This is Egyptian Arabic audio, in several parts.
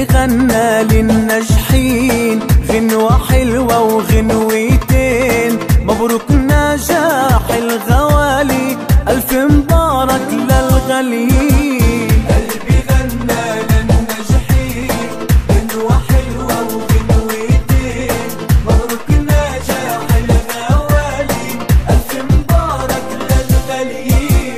قلبي غنى للناجحين غنوة حلوة وغنوتين مبروك نجاح الغوالي ألف مبارك للغاليين قلبي غنى للناجحين غنوة حلوة وغنوتين مبروك نجاح الغوالي ألف مبارك للغاليين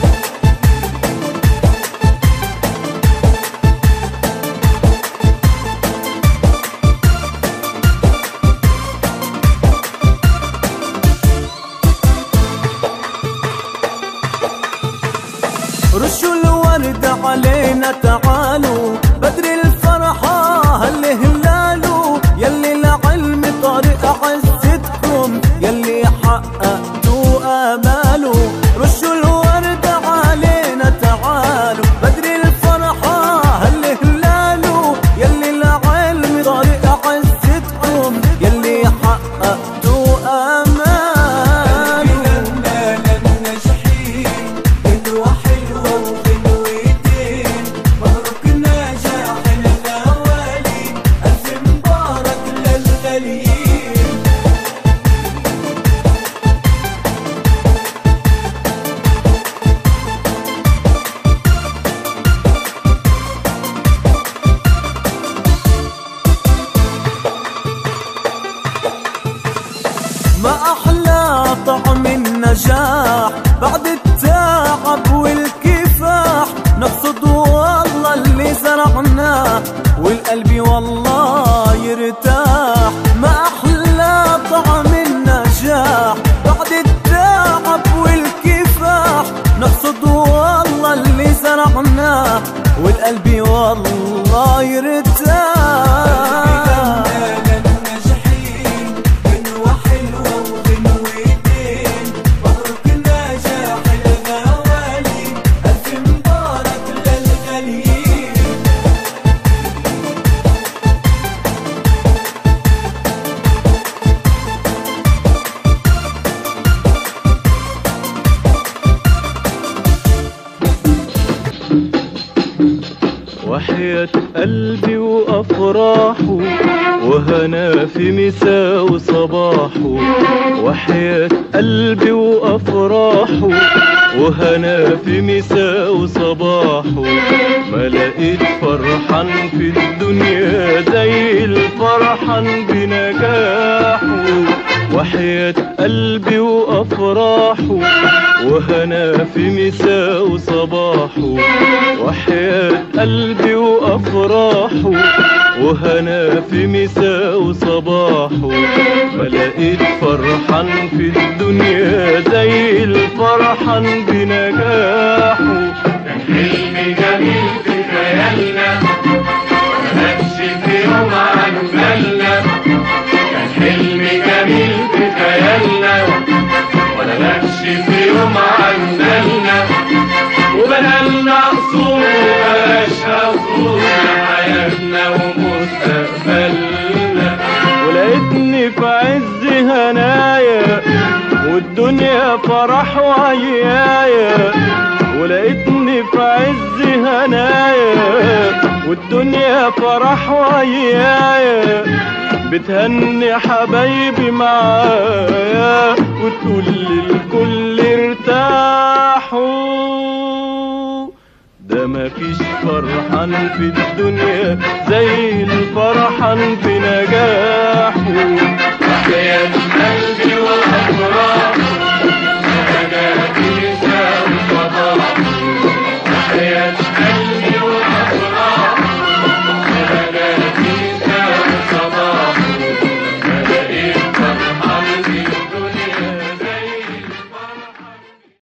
رشوا الورد علينا تعالوا بدر الفرحة هل هلالوا يلي العلم طريق عزتكم يلي حققتوا آمالوا رشوا الورد علينا تعالوا بدر الفرحة هل هلالوا يلي العلم طريق عزتكم يلي حققتوا آمالوا غنوة حلوة وغنوتين مبروك نجاح الغوالي ألف مبارك للغاليين ما أحلى طعم النجاح بعد التعب والكفاح نقصد والله اللي زرعناه والقلب والله يرتاح ما أحلى طعم النجاح بعد التعب والكفاح نقصد والله اللي زرعناه والقلب والله يرتاح غنوة حلوة وغنوتين مبروك نجاح الغوالي ألف مبارك للغاليين وحياة قلبي وأفراحه وهنا في مساء وصباحه وحياة قلبي وأفراحه وهنا في مساء وصباحه ما لقيت فرحان في الدنيا زي الفرحان بنجاحه وحياة قلبي وأفراحه وهنا في مساء وصباحه وحياة قلبي وأفراحه وهنا في مساء وصباحه ما لقيت فرحان في الدنيا زي الفرحان بنجاحه كان حلم جميل في خيالنا مكانش في يوم عن بالنا كان حلم جميل في خيالنا ولا مكش في يوم عن بالنا وبنالنا قصور وبلاش قصور حياتنا ومستقبلنا ولقيتني في عز هنايا والدنيا فرح وعيايا ولقيتني في عز هنايا والدنيا فرح وعيايا بتهني حبايبي معايا وتقول للكل ارتاحوا ده مفيش فرحان في الدنيا زي الفرحان بنجاحه وحياة قلبي والأفراح